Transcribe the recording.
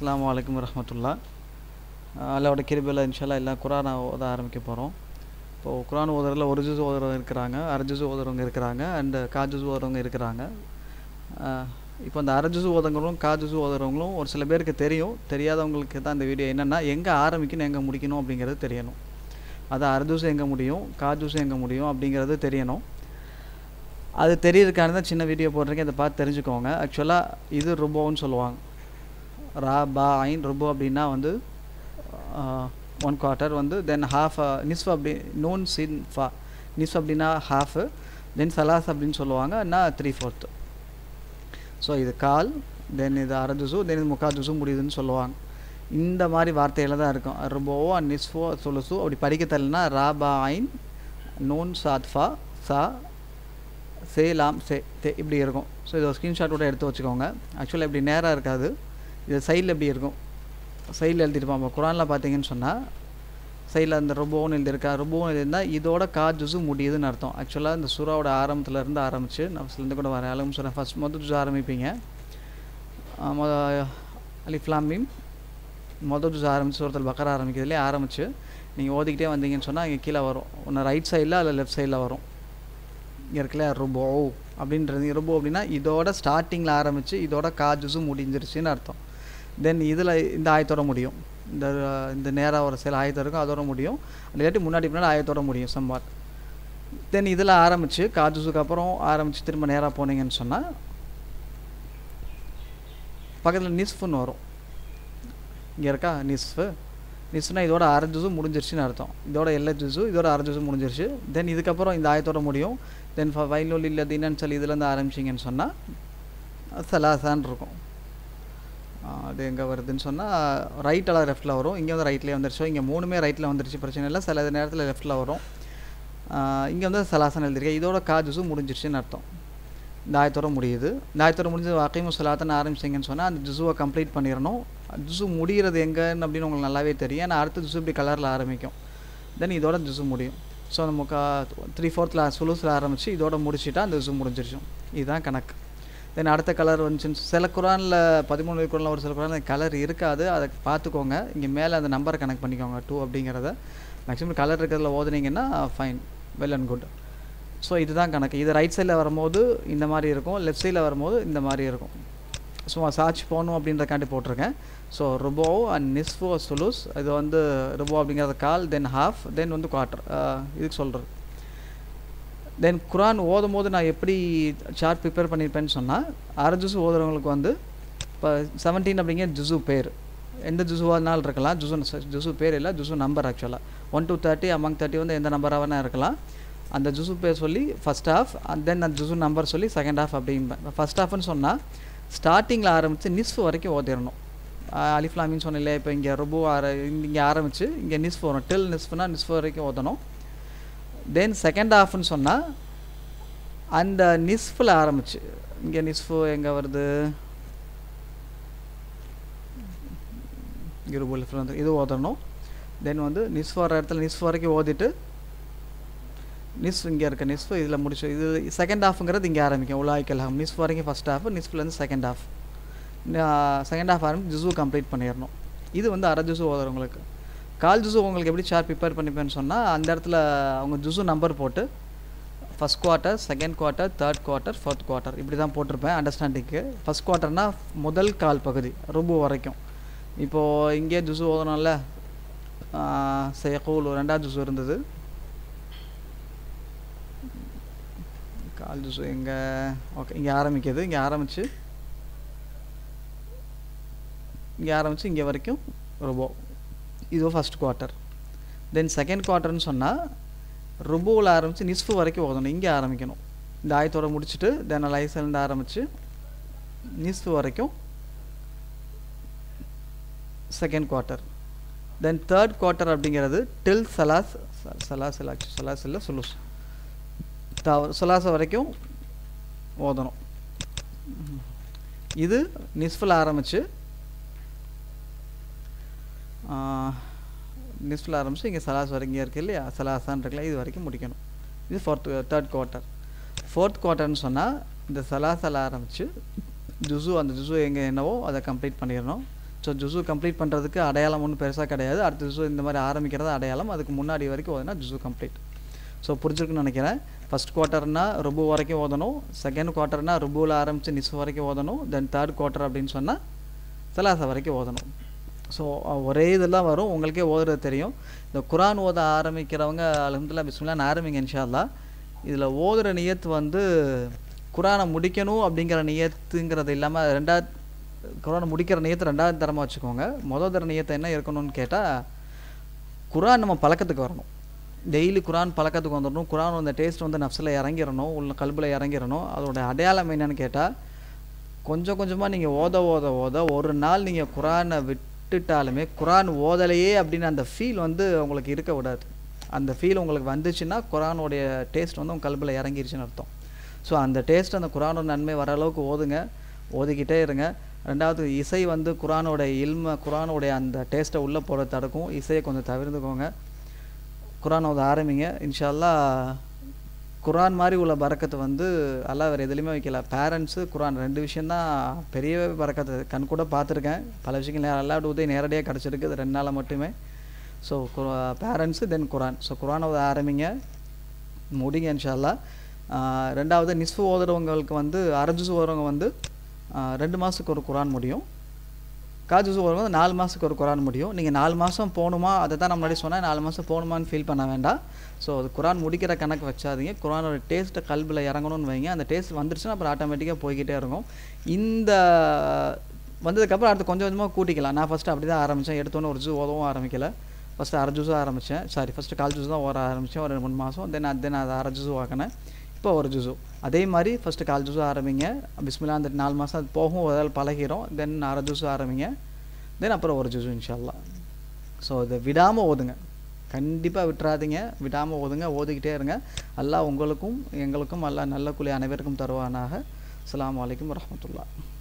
அஸ்ஸலாமு அலைக்கும் வரஹமத்துல்லா அல்லாவோட கிருபையில் இன்ஷால்லா எல்லாம் குரானை ஓத ஆரம்பிக்க போகிறோம் இப்போது குரான் ஓதுறதுல ஒரு ஜூஸ் ஓதுறவங்க இருக்கிறாங்க அரை ஜூஸ் ஓதுறவங்க இருக்கிறாங்க அண்டு கா ஜூஸ் ஓதுறவங்க இருக்கிறாங்க இப்போ அந்த அரை ஜூஸ் ஓதுறவங்களும் கா ஜூஸ் ஓதுறவங்களும் ஒரு சில பேருக்கு தெரியும் தெரியாதவங்களுக்கு தான் இந்த வீடியோ என்னென்னா எங்கே ஆரம்பிக்கணும் எங்கே முடிக்கணும் அப்படிங்கிறது தெரியணும் அது அரை ஜூஸ் எங்கே முடியும் கா ஜூஸ் எங்கே முடியும் அப்படிங்கிறது தெரியணும் அது தெரியறதுக்கான தான் சின்ன வீடியோ போடுறீங்க அதை பார்த்து தெரிஞ்சுக்கோங்க ஆக்சுவலாக இது ருபோன்னு சொல்லுவாங்க ரா பா ஐன் ருபோ அப்படின்னா வந்து ஒன் குவார்ட்டர் வந்து தென் ஹாஃப் நிஸ்ஃப் அப்படி நோன் சின் ஃபா நிஸ்ஃப் அப்படின்னா ஹாஃபு தென் சலாஸ் அப்படின்னு சொல்லுவாங்க நான் த்ரீ ஃபோர்த்து ஸோ இது கால் தென் இது அரை ஜூஸு தென் இது முக்கால் ஜூஸும் முடியுதுன்னு சொல்லுவாங்க இந்த மாதிரி வார்த்தையில் தான் இருக்கும் ருபோவோ நிஸ்ஃபோ சொலுசு அப்படி படிக்க தெரியலனா ரா பா ஐன் நோன் சாத்ஃபா சா சே லாம் சே தே இப்படி இருக்கும் ஸோ இதை ஸ்க்ரீன்ஷாட் கூட எடுத்து வச்சுக்கோங்க ஆக்சுவலாக இப்படி நேராக இருக்காது இது சைடில் எப்படி இருக்கும் சைடில் எழுதிருப்பாங்க குரானில் பார்த்தீங்கன்னு சொன்னால் சைடில் அந்த ரொபோன்னு எழுதியிருக்கா ரொபோன்னு எழுதியிருந்தால் இதோட கா ஜுசு முடியுதுன்னு அர்த்தம் ஆக்சுவலாக இந்த சுறாவோட ஆரம்பத்தில் இருந்து ஆரம்பித்து நஃப்ஸ்லேருந்து கூட வரேன் அலும் சொல்கிறேன் ஃபஸ்ட் மொதல் ஜூஸ் ஆரம்பிப்பீங்க மொத அலிஃப்லாமீம் மொதல் ஜூஸ் ஆரம்பித்து ஒருத்தர் பக்கர ஆரம்பிக்கிறதுலே ஆரம்பித்து நீங்கள் ஓதிக்கிட்டே வந்தீங்கன்னு சொன்னால் இங்கே கீழே வரும் ஒன்று ரைட் சைடில் அதில் லெஃப்ட் சைடில் வரும் இங்கே இருக்குல்ல ருபோ அப்படின்றது ருபோ அப்படின்னா இதோட ஸ்டார்டிங்கில் ஆரம்பித்து இதோட காஜுஸும் முடிஞ்சிருச்சுன்னு அர்த்தம் தென் இதில் இந்த ஆயத்தோட முடியும் இந்த இந்த நேராக ஒரு சில ஆயத்தம் இருக்கும் அதோட முடியும் இல்லாட்டி முன்னாடி பின்னாடி ஆயத்தோட முடியும் சம்பாட் தென் இதில் ஆரம்பித்து காஜுஸுக்கு அப்புறம் ஆரம்பித்து திரும்ப நேராக போனீங்கன்னு சொன்னால் பக்கத்தில் நிஸ்ஃபுன்னு வரும் இங்கே இருக்கா நிஸ்ஃபு நிஸ்னா இதோட அரை ஜூஸும் முடிஞ்சிருச்சுன்னு அர்த்தம் இதோட எல்லா ஜூஸும் இதோட அரை ஜூஸும் முடிஞ்சிருச்சு தென் இதுக்கப்புறம் இந்த ஆயத்தோட முடியும் தென் வயலூல் இல்லை தினன்னு சொல்லி இதுலேருந்து ஆரம்பிச்சிங்கன்னு சொன்னால் சலாசான் இருக்கும் அது எங்கே வருதுன்னு சொன்னால் ரைட்டில் லெஃப்ட்டில் வரும் இங்கே வந்து ரைட்லேயே வந்துருச்சு இங்கே மூணுமே ரைட்டில் வந்துருச்சு பிரச்சனை இல்லை சில நேரத்தில் லெஃப்ட்டில் வரும் இங்கே வந்து சலாசன் எழுதிருக்கேன் இதோட கா ஜூஸும் முடிஞ்சிருச்சுன்னு அர்த்தம் இந்த ஆயத்தோட முடியுது இந்த ஆயத்தோட முடிஞ்சு வாக்கையும் சொல்லாத்தன்னு ஆரம்பிச்சிங்கன்னு சொன்னால் அந்த ஜுசுவை கம்ப்ளீட் பண்ணிடணும் ஜுசு முடிகிறது எங்கன்னு அப்படின்னு உங்களுக்கு நல்லாவே தெரியும் ஏன்னா அடுத்த ஜுசு இப்படி கலரில் ஆரம்பிக்கும் தென் இதோட ஜுசு முடியும் ஸோ அந்த முக்கா த்ரீ ஃபோர்த்தில் சுலுஸில் ஆரம்பித்து இதோட முடிச்சுட்டா அந்த ஜுசு முடிஞ்சிருச்சும் இதுதான் கணக்கு தென் அடுத்த கலர் வந்துச்சுன்னு சில குரானில் பதிமூணு குரானில் ஒரு சில குரானில் கலர் இருக்காது அதை பார்த்துக்கோங்க இங்கே மேலே அந்த நம்பரை கனெக்ட் பண்ணிக்கோங்க டூ அப்படிங்கிறத மேக்ஸிமம் கலர் இருக்கிறதுல ஓதுனீங்கன்னா fine well and good so இதுதான் கணக்கு இது ரைட் சைடில் வரும்போது இந்த மாதிரி இருக்கும் லெஃப்ட் சைடில் வரும்போது இந்த மாதிரி இருக்கும் சும்மா சார்ஜ் போகணும் அப்படின்றக்காண்டி போட்டிருக்கேன் ஸோ ருபோ அண்ட் நிஸ்ஃபோ சுலுஸ் இது வந்து ருபோ அப்படிங்கிறது கால் தென் ஹாஃப் தென் வந்து குவார்ட்டர் இதுக்கு சொல்கிறது தென் குரான் ஓதும் போது நான் எப்படி சார்ட் ப்ரிப்பேர் பண்ணியிருப்பேன்னு சொன்னால் அரை ஜூஸ் ஓதுறவங்களுக்கு வந்து இப்போ செவன்டீன் அப்படிங்கிற ஜுசு பேர் எந்த ஜுசுவானாலும் இருக்கலாம் ஜுசு ஜுசு பேர் இல்லை ஜுசு நம்பர் ஆக்சுவலாக one to thirty among thirty வந்து எந்த நம்பராக வேணால் இருக்கலாம் அந்த ஜுசு பேர் சொல்லி ஃபஸ்ட் ஹாஃப் அண்ட் தென் அந்த ஜுசு நம்பர் சொல்லி செகண்ட் ஹாஃப் அப்படின்பேன் ஃபஸ்ட் ஹாஃப்னு சொன்னால் ஸ்டார்டிங்கில் ஆரம்பித்து நிஸ்ஃப் வரைக்கும் ஓதிடணும் அலிஃப்லாமின்னு சொன்னல இப்போ இங்கே ரொம்ப ஆர இங்கே ஆரம்பித்து இங்கே நிஸ்ஃப் வரும் டில் நிஸ்ஃப்னா நிஸ்ஃப் வரைக்கும் ஓதணும் தென் செகண்ட் ஹாஃப்னு சொன்னால் அந்த நிஸ்ஃபில் ஆரம்பிச்சு இங்கே நிஸ்ஃபு எங்கே வருது இருபுல் வந்து இது ஓதணும் தென் வந்து நிஸ்ஃப் வர இடத்துல நிஸ்ஃப் வரைக்கும் ஓதிட்டு நிஸ்ஃப் இங்கே இருக்க நிஸ்ஃப் இதில் முடிச்சு இது செகண்ட் ஹாஃப்ங்கிறது இங்கே ஆரம்பிக்கும் உலாய்க்கல் நிஸ்ஃப் வரைக்கும் ஃபஸ்ட் ஹாஃப் நிஸ்ஃப்லேருந்து செகண்ட் ஹாஃப் செகண்ட் ஹாஃப் ஆரம்பிச்சு ஜுசு கம்ப்ளீட் பண்ணிடணும் இது வந்து அரை ஜுசு ஓதுறவங்களுக்கு கால் ஜுசு உங்களுக்கு எப்படி சார்ட் ப்ரிப்பேர் பண்ணிப்பேன்னு சொன்னால் அந்த இடத்துல அவங்க ஜுசு நம்பர் போட்டு first quarter second quarter third quarter fourth quarter இப்படி தான் போட்டிருப்பேன் அண்டர்ஸ்டாண்டிங்க்கு ஃபஸ்ட் குவார்ட்டர்னால் முதல் கால் பகுதி ரொம்ப வரைக்கும் இப்போது இங்கே ஜுசு ஓதணும்ல சேகூல் ரெண்டாவது ஜுசு இருந்தது கால் ஜூஸ் எங்கே ஓகே இங்கே ஆரம்பிக்குது இங்கே ஆரம்பித்து இங்கே ஆரம்பித்து இங்கே வரைக்கும் ருபோ இது ஃபஸ்ட் குவார்ட்டர் தென் செகண்ட் குவார்ட்டர்னு சொன்னால் ருபோவில் ஆரம்பித்து நிஸ்ஃபு வரைக்கும் ஓதணும் இங்கே ஆரம்பிக்கணும் இந்த ஆயத்தோட முடிச்சுட்டு தென் லைசன்லேருந்து ஆரம்பித்து நிஸ்ஃபு வரைக்கும் second quarter then third quarter அப்படிங்கிறது டில் சலாஸ் சலாஸ் இல்லை சலாஸ் இல்லை சுலுஸ் சொலாச வரைக்கும் ஓதணும் இது நிஸ்ஃபில் ஆரம்பித்து நிஸ்ஃபில் ஆரம்பித்து இங்கே சலாஸ் வரைக்கும் இருக்குது இல்லையா சலாசான் இருக்குல்ல இது வரைக்கும் முடிக்கணும் இது ஃபோர்த் தேர்ட் குவார்ட்டர் ஃபோர்த் குவார்ட்டர்னு சொன்னால் இந்த சலாசால் ஆரம்பித்து ஜுசு அந்த ஜுசு எங்கே என்னவோ அதை கம்ப்ளீட் பண்ணிடணும் ஸோ ஜுசு கம்ப்ளீட் பண்ணுறதுக்கு அடையாளம் ஒன்றும் பெருசாக கிடையாது அடுத்த ஜுசு இந்த மாதிரி ஆரம்பிக்கிறது அடையாளம் அதுக்கு முன்னாடி வரைக்கும் ஓதுனா ஜுசு கம்ப்ளீட் ஸோ புரிஞ்சிருக்குன்னு நினைக்கிறேன் ஃபஸ்ட் குவார்ட்டர்னா ருபு வரைக்கும் ஓதணும் செகண்ட் குவார்ட்டர்னா ருபுவில் ஆரம்பித்து நிஸ் வரைக்கும் ஓதணும் தென் தேர்ட் குவார்ட்டர் அப்படின்னு சொன்னால் சலாசா வரைக்கும் ஓதணும் ஸோ ஒரே இதெல்லாம் வரும் உங்களுக்கே ஓதுறது தெரியும் இந்த குரான் ஓத ஆரம்பிக்கிறவங்க அலமதுல்லா பிஸ்மில்லான்னு ஆரம்பிங்க இன்ஷால்லா இதில் ஓதுற நியத்து வந்து குரானை முடிக்கணும் அப்படிங்கிற நியத்துங்கிறது இல்லாமல் ரெண்டாவது குரானை முடிக்கிற நியத்தை ரெண்டாவது தரமாக வச்சுக்கோங்க முதல் தர நியத்தை என்ன இருக்கணும்னு கேட்டால் குரான் நம்ம பழக்கத்துக்கு வரணும் டெய்லி குரான் பழக்கத்துக்கு வந்துடணும் குரான் அந்த டேஸ்ட் வந்து நஃப்ஸில் இறங்கிடணும் உள்ள கல்பில் இறங்கிடணும் அதோட அடையாளம் என்னன்னு கேட்டால் கொஞ்சம் கொஞ்சமாக நீங்கள் ஓத ஓத ஓத ஒரு நாள் நீங்கள் குரானை விட்டுட்டாலுமே குரான் ஓதலையே அப்படின்னு அந்த ஃபீல் வந்து உங்களுக்கு இருக்க விடாது அந்த ஃபீல் உங்களுக்கு வந்துச்சுன்னா குரானுடைய டேஸ்ட் வந்து உங்கள் கல்பில் இறங்கிருச்சுன்னு அர்த்தம் ஸோ அந்த டேஸ்ட் அந்த குரானோட நன்மை வர அளவுக்கு ஓதுங்க ஓதிக்கிட்டே இருங்க ரெண்டாவது இசை வந்து குரானோட இல்ம குரானோடைய அந்த டேஸ்ட்டை உள்ளே போட தடுக்கும் இசையை கொஞ்சம் தவிர்த்துக்கோங்க குரான் ஓத ஆரம்பிங்க இன்ஷால்லா குரான் மாதிரி உள்ள பறக்கத்து வந்து அல்லா வேறு எதுலேயுமே வைக்கல பேரண்ட்ஸு குரான் ரெண்டு விஷயந்தான் பெரிய பறக்கத்து கண் கூட பார்த்துருக்கேன் பல விஷயங்கள் அல்லா உதவி நேரடியாக கிடச்சிருக்கு இது ரெண்டு நாளில் மட்டுமே ஸோ பேரண்ட்ஸு தென் குரான் ஸோ குரான் ஓத ஆரம்பிங்க முடிங்க இன்ஷால்லா ரெண்டாவது நிஸ்ஃபு ஓதுறவங்களுக்கு வந்து அரஜுசு ஓதுறவங்க வந்து ரெண்டு மாதத்துக்கு ஒரு குரான் முடியும் காஜுசு ஓதுறவங்க வந்து நாலு மாதத்துக்கு ஒரு குரான் முடியும் நீங்கள் நாலு மாதம் போகணுமா அதை தான் நான் முன்னாடி சொன்னேன் நாலு மாதம் போகணுமான்னு ஃபீல் பண்ண வேண்டாம் ஸோ அது குரான் முடிக்கிற கணக்கு வச்சாதீங்க குரானோட டேஸ்ட்டை கல்பில் இறங்கணும்னு வைங்க அந்த டேஸ்ட் வந்துருச்சுன்னா அப்புறம் ஆட்டோமேட்டிக்காக போய்கிட்டே இருக்கும் இந்த வந்ததுக்கப்புறம் அடுத்து கொஞ்சம் கொஞ்சமாக கூட்டிக்கலாம் நான் ஃபஸ்ட்டு அப்படி தான் ஆரம்பித்தேன் எடுத்தோன்னே ஒரு ஜூ ஓதவும் ஆரம்பிக்கல ஃபஸ்ட்டு அரை ஜூஸாக ஆரம்பித்தேன் சாரி ஃபஸ்ட்டு கால் ஜூஸ் தான் ஓர ஆரம்பித்தேன் ஒரு ரெண்டு மூணு மாதம் தென் தென் அதை அரை ஜூஸு வாங்கினேன் இப்போ ஒரு ஜூஸு அதே மாதிரி ஃபஸ்ட்டு கால் ஜூஸும் ஆரம்பிங்க பிஸ்மில்லா அந்த நாலு மாதம் அது போகும் ஒரு நாள் பழகிறோம் தென் அரை ஜூஸு ஆரம்பிங்க தென் அப்புறம் ஒரு ஜூஸு இன்ஷால்லா ஸோ இதை விடாமல் ஓதுங்க கண்டிப்பாக விட்டுறாதீங்க விடாமல் ஓதுங்க ஓதிக்கிட்டே இருங்க அல்லாஹ் உங்களுக்கும் எங்களுக்கும் அல்லாஹ் நல்ல குழி அனைவருக்கும் தருவானாக அஸ்ஸலாமு அலைக்கும் வரஹ்மத்துல்லாஹ்